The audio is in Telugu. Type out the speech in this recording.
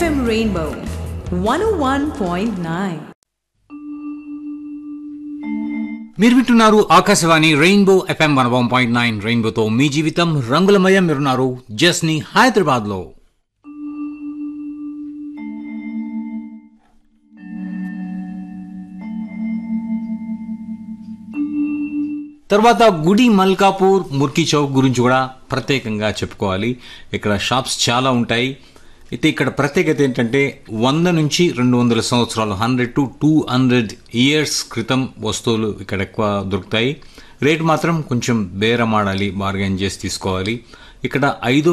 FM Rainbow 101.9. మీరు వింటున్నారు Akashvani rainbow FM one one point nine రెయిన్బోతో మీ జీవితం రంగులమయం మీరున్నారు జస్ని హైదరాబాద్ లో తర్వాత గుడి మల్కాపూర్ ముర్కి చౌక్ గురించి కూడా ప్రత్యేకంగా చెప్పుకోవాలి ఇక్కడ షాప్స్ చాలా ఉంటాయి అయితే ఇక్కడ ప్రత్యేకత ఏంటంటే వంద నుంచి రెండు వందల సంవత్సరాలు hundred to two hundred years క్రితం వస్తువులు ఇక్కడ ఎక్కువ దొరుకుతాయి రేట్ మాత్రం కొంచెం బేరమాడాలి బార్గెన్ చేసి తీసుకోవాలి ఇక్కడ ఐదో